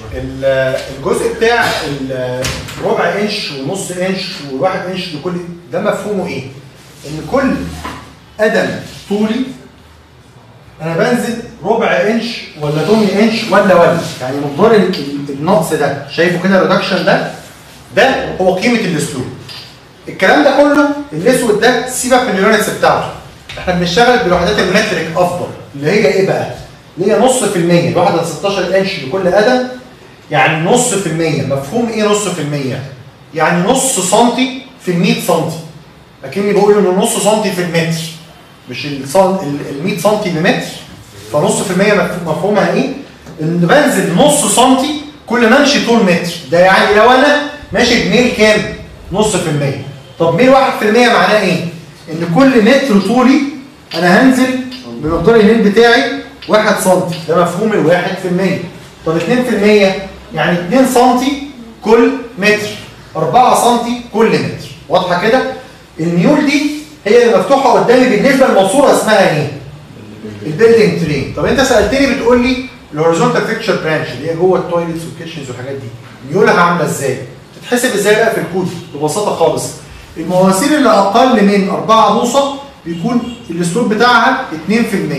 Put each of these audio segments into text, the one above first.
ال- الجزء بتاع ال- ربع انش ونص انش وواحد انش لكل ده مفهومه ايه؟ ان كل قدم طولي انا بنزل ربع انش ولا 8 انش ولا ولا يعني مقدار ال- ال- النقص ده شايفه كده الريدكشن ده ده هو قيمه الاسلوب الكلام ده كله الاسود ده سيبك من اليونتس بتاعته احنا بنشتغل بالوحدات المترك افضل اللي هي ايه بقى؟ اللي هي نص في المية الواحدة 16 انش لكل قدم يعني نص في المية مفهوم ايه نص في المية؟ يعني نص سنتي في ال 100 سنتي اكني بقول انه نص سنتي في المتر مش ال 100 سنتي بمتر فنص في المية مف- مفهومها ايه؟ ان بنزل نص سنتي كل ما امشي طول متر ده يعني لو انا ماشي بميل كام؟ نص في المية طب ميل واحد في المية معناه ايه؟ ان كل متر طولي انا هنزل بمقدار الميل بتاعي واحد سنتي ده مفهوم الواحد في المية طب اتنين في المية يعني اتنين سنتي كل متر اربعة سنتي كل متر واضحة كده؟ الميول دي هي اللي مفتوحة قدامي بالنسبة للماسورة اسمها ايه؟ البيلدنج ترين طب انت سالتني بتقول لي الهوريزونتال فيكتشر برانش اللي هي جوه التويلتس والكيتشنز والحاجات دي ميولها عامله ازاي؟ تتحسب ازاي بقى في الكود؟ ببساطه خالص المواسير اللي اقل من 4 بوصه بيكون الاسلوب بتاعها 2%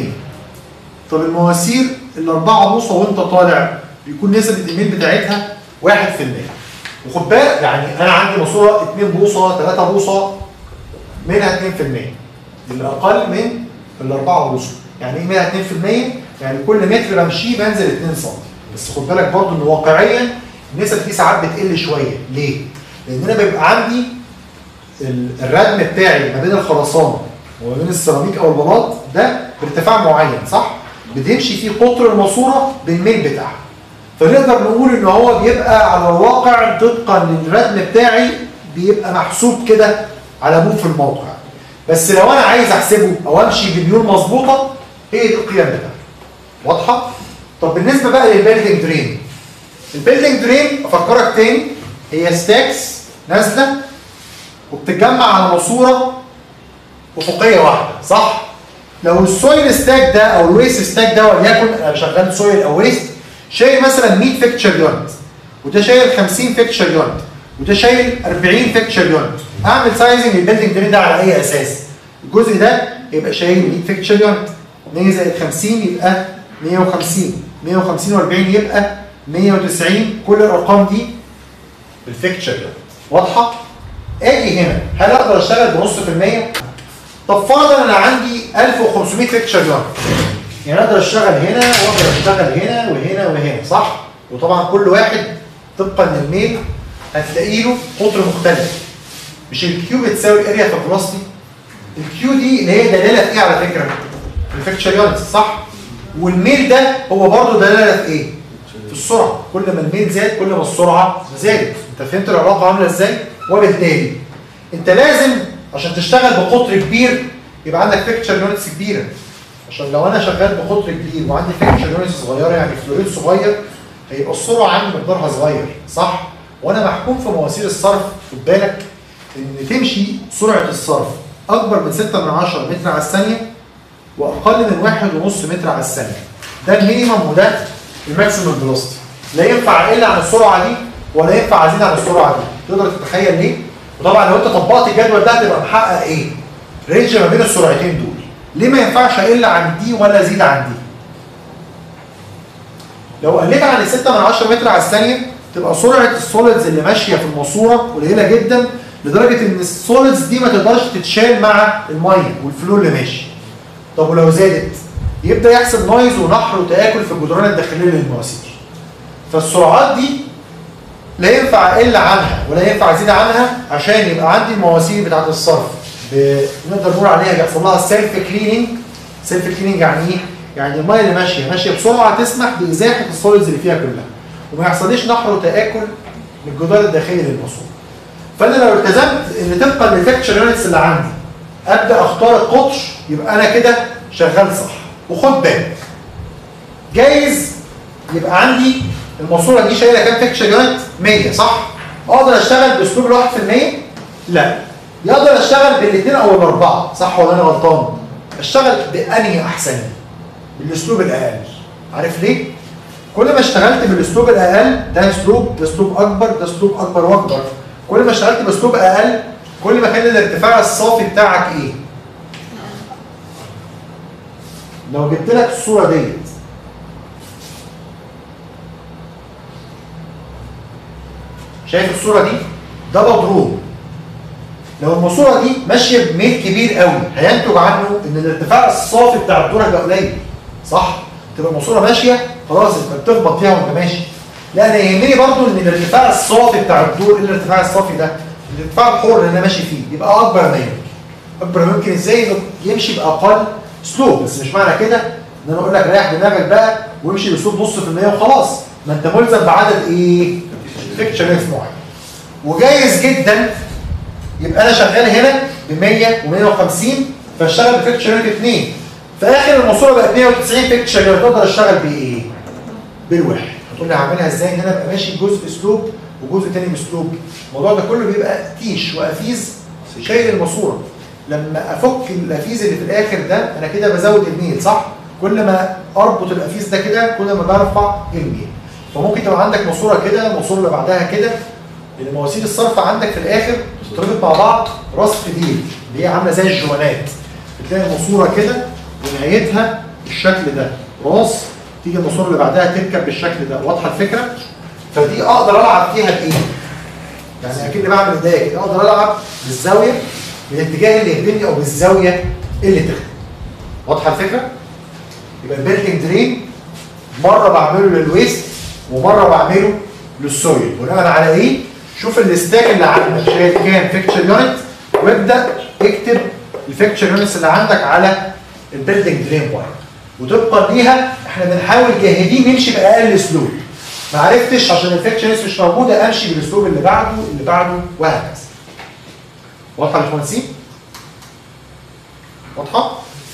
طب المواسير اللي 4 بوصه وانت طالع بيكون نسبه الميل بتاعتها 1% وخد بالك يعني انا عندي ماسوره 2 بوصه 3 بوصه منها 2% اللي اقل من ال 4 بوصه يعني ايه منها 2% يعني كل متر بمشيه بنزل 2 سم بس خد بالك برضه ان واقعيا النسب دي ساعات بتقل شويه ليه؟ لان انا بيبقى عندي ال- الردم بتاعي ما بين الخرسانه وما بين السيراميك او البلاط ده بارتفاع معين صح؟ بتمشي فيه قطر الماسوره بالميل بتاعها فنقدر نقول ان هو بيبقى على الواقع طبقا للردم بتاعي بيبقى محسوب كده على ابوه في الموقع بس لو انا عايز احسبه او امشي بميول مظبوطه هي دي القيم بتاعته واضحه طب بالنسبه بقى للبيلدنج درين البيلدنج درين افكرك تاني هي ستاكس نازله وبتتجمع على ماسوره افقيه واحده صح لو السويل ستاك ده او الويست ستاك ده وليكن انا شغال سويل او ويست شايل مثلا 100 فيكتشر يونت وده شايل 50 فيكتشر يونت وده شايل 40 فيكتشر يونت اعمل سايزنج البيلدنج درين ده على اي اساس الجزء ده يبقى شايل 100 فيكتشر يونت 100 زائد 50 يبقى 150 150 و40 يبقى 190 كل الارقام دي بالفيكتشر يونت واضحه اجي هنا هل اقدر اشتغل بنص في المية طب فرضا انا عندي 1500 فيكتشر يونت يعني اقدر اشتغل هنا واقدر اشتغل هنا وهنا وهنا صح وطبعا كل واحد طبقا للميل هتلاقي له قطر مختلف مش الكيو بتساوي الاريا في فيلوسيتي الكيو دي اللي هي دلاله في ايه على فكره الفيكتشر يونتس صح والميل ده هو برضه دلاله في ايه في السرعه كل ما الميل زاد كل ما السرعه زادت انت فهمت العلاقه عامله ازاي وبالتالي انت لازم عشان تشتغل بقطر كبير يبقى عندك فيكتشر يونتس كبيره عشان لو انا شغال بقطر كبير وعندي فيكتشر يونتس صغيره يعني فلوريد صغير هيبقى السرعه عندي مقدارها صغير صح وانا محكوم في مواسير الصرف خد بالك ان تمشي سرعه الصرف اكبر من 6 من 10 متر على الثانيه واقل من واحد ونص متر على الثانيه ده المينيمم وده الماكسيمم فيلوسيتي لا ينفع اقل عن السرعه دي ولا ينفع ازيد عن السرعه دي تقدر تتخيل ليه وطبعا لو انت طبقت الجدول ده هتبقى محقق ايه رينج ما بين السرعتين دول ليه ما ينفعش اقل عن دي ولا ازيد عن دي لو قلت عن 6 من 10 متر على الثانيه تبقى سرعه السوليدز اللي ماشيه في الماسوره قليله جدا لدرجه ان السوليدز دي ما تقدرش تتشال مع الميه والفلو اللي ماشي طب ولو زادت يبدا يحصل نويز ونحر وتاكل في الجدران الداخليه للمواسير فالسرعات دي لا ينفع اقل عنها ولا ينفع ازيد عنها عشان يبقى عندي المواسير بتاعت الصرف ب- نقدر نقول عليها بيحصل لها سيلف كليننج سيلف كليننج يعني ايه؟ يعني الميه اللي ماشيه ماشيه بسرعه تسمح بازاحه السوليدز اللي فيها كلها وما يحصليش نحر وتاكل من الجدار الداخلي للماسوره فانا لو التزمت ان طبقا للفيكتشر يونتس اللي عندي ابدا اختار القطر يبقى انا كده شغال صح وخد بالك جايز يبقى عندي الماسوره دي شايله كام فيكتشر يونت 100 صح اقدر اشتغل باسلوب ال 1% لا يقدر اشتغل بالاثنين او الاربعه صح ولا انا غلطان اشتغل بانهي احسن بالاسلوب الاقل عارف ليه كل ما اشتغلت بالاسلوب الاقل ده اسلوب ده اسلوب اكبر ده اسلوب اكبر واكبر كل ما اشتغلت باسلوب اقل كل ما كان الارتفاع الصافي بتاعك ايه لو جبت لك الصوره ديت شايف الصوره دي ده مضروب لو الماسوره دي ماشيه بميل كبير قوي هينتج عنه ان الارتفاع الصافي بتاع الدور هيبقى قليل صح تبقى الماسوره ماشيه خلاص انت بتخبط فيها وانت ماشي لا انا يهمني برضو ان الارتفاع الصافي بتاع الدور ايه الارتفاع الصافي ده الارتفاع الحر اللي انا ماشي فيه يبقى اكبر ما يمكن اكبر ما يمكن ازاي إنه يمشي باقل سلوب بس مش معنى كده ان انا اقول لك ريح دماغك بقى وامشي باسلوب نص في المية وخلاص ما انت ملزم بعدد ايه فيكتشر معين وجايز جدا يبقى انا شغال هنا ب 100 و150 فاشتغل بفيكتشر يونت 2 في اخر الماسوره بقت 190 فيكتشر يونت اقدر اشتغل بايه؟ بالواحد هتقول لي هعملها ازاي ان انا ابقى ماشي جزء اسلوب وجزء تاني باسلوب الموضوع ده كله بيبقى تيش وافيز شايل الماسوره لما افك الافيز اللي في الاخر ده انا كده بزود الميل صح؟ كل ما اربط الافيز ده كده كل ما برفع الميل فممكن تبقى عندك ماسوره كده الماسوره اللي بعدها كده لان مواسير الصرف عندك في الاخر بتتربط مع بعض راس في ديل اللي هي عامله زي الجوانات بتلاقي الماسوره كده ونهايتها بالشكل ده راس تيجي الماسوره اللي بعدها تركب بالشكل ده واضحه الفكره فدي اقدر العب فيها بايه يعني اكني بعمل ايديا كده اقدر العب بالزاويه بالاتجاه اللي يخدمني او بالزاويه اللي تخدم واضحه الفكره يبقى البيلدنج درين مره بعمله للويست ومره بعمله للسويل بناء على ايه شوف الاستاك اللي عندك شايف كام فيكتشر يونت وابدا اكتب الفيكتشر يونتس اللي عندك على البيلدنج درين بوينت وطبقا ليها احنا بنحاول جاهدين نمشي باقل سلوب ما عرفتش عشان الفيكتشر يونتس مش موجوده امشي بالاسلوب اللي بعده اللي بعده وهكذا واضحه يا باشمهندسين؟ واضحه؟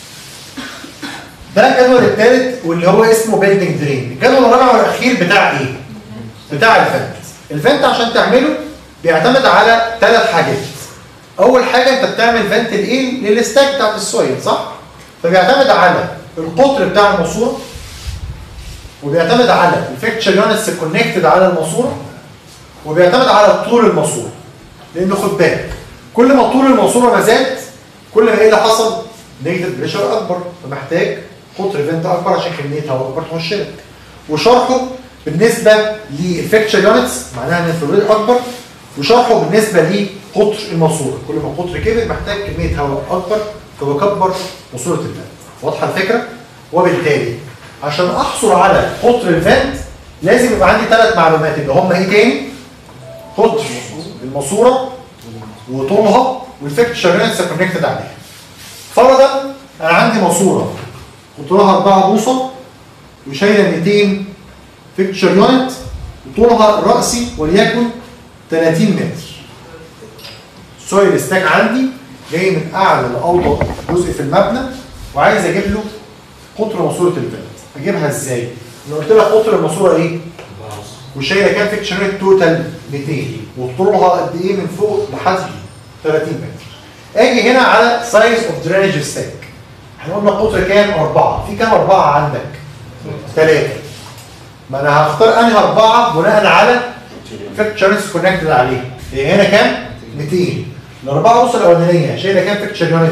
ده الجدول الثالث واللي هو اسمه بيلدنج درين الجدول الرابع والاخير بتاع ايه؟ بتاع الفنت الفنت عشان تعمله بيعتمد على ثلاث حاجات اول حاجه انت بتعمل فنت لايه للستاك بتاعت السويل صح فبيعتمد على القطر بتاع الماسوره وبيعتمد على الفيكتشر يونتس كونكتد على الماسوره وبيعتمد على طول الماسوره لان خد بالك كل ما طول الماسوره ما زاد كل ما ايه اللي حصل نيجاتيف بريشر اكبر فمحتاج قطر فنت اكبر عشان كميه هواء اكبر تخش لك وشرحه بالنسبه للفيكتشر يونتس معناها ان الفلويد اكبر وشرحه بالنسبه لقطر الماسوره كل ما القطر كبر محتاج كميه هواء اكبر فبكبر ماسوره الفنت واضحه الفكره وبالتالي عشان احصل على قطر الفنت لازم يبقى عندي ثلاث معلومات اللي هم ايه تاني قطر الماسوره وطولها والفيكتشر يونتس كونكتد عليها فرضا انا عندي ماسوره قطرها 4 بوصه وشايله 200 فيكتشر يونت وطولها الرأسي وليكن 30 متر سويل ستاك عندي جاي من اعلى لاوطى جزء في المبنى وعايز اجيب له قطر ماسوره الفنت اجيبها ازاي؟ انا قلت لك قطر الماسوره ايه؟ وشايله كام فيكتشر يونت توتال 200 وطولها قد ايه من فوق لحد 30 متر اجي هنا على سايز اوف درينج ستاك هنقول لك قطر كام؟ أربعة في كام أربعة عندك؟ ثلاثة ما انا هختار انهي اربعه بناء على فيكتشرز كونكتد عليها هي هنا كام 200 الاربعه ونص الاولانيه شايله كام فيكتشر يونت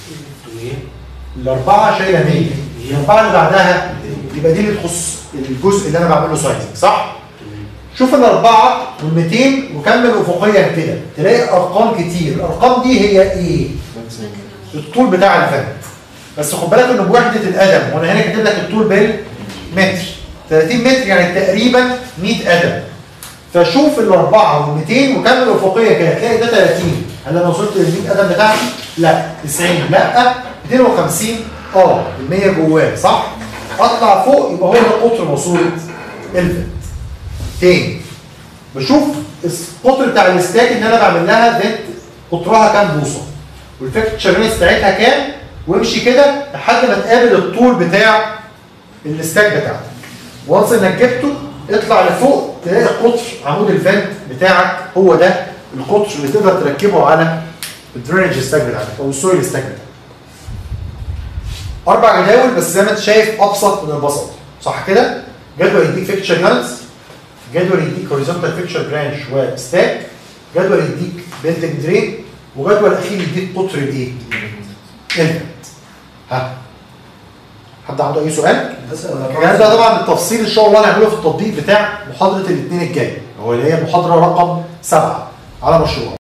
الاربعه شايله 100 الاربعه اللي بعدها يبقى دي اللي تخص الجزء اللي انا بعمله سايزنج صح شوف الاربعه وال200 وكمل افقيا كده تلاقي ارقام كتير الارقام دي هي ايه الطول بتاع الفنت بس خد بالك انه بوحده القدم وانا هنا كاتب لك الطول بالمتر 30 متر يعني تقريبا 100 قدم فشوف الاربعه وال200 وكمل افقيه كده تلاقي ده 30 هل انا وصلت لل 100 قدم بتاعتي؟ لا 90 لا 250 اه ال 100 جواه صح؟ اطلع فوق يبقى هو ده قطر ماسوره الفنت تاني بشوف القطر بتاع الاستاك ان انا بعمل لها فنت قطرها كام بوصه والفيكتشر بتاعتها كام وامشي كده لحد ما تقابل الطول بتاع الاستاك بتاعتك وانس انك جبته اطلع لفوق تلاقي قطر عمود الفنت بتاعك هو ده القطر اللي تقدر تركبه على الدرينج ستاك بتاعتك او السويل ستاك بتاعتك اربع جداول بس زي ما انت شايف ابسط من البسط صح كده جدول يديك فيكتشر يونتس جدول يديك هوريزونتال فيكتشر برانش وستاك جدول يديك بيلدنج درين وجدول اخير يديك قطر الايه؟ الفنت ها حد عنده اي سؤال؟ الكلام ده طبعا بالتفصيل ان شاء الله نعمله في التطبيق بتاع محاضره الاثنين الجاي هو اللي هي محاضره رقم سبعه على مشروع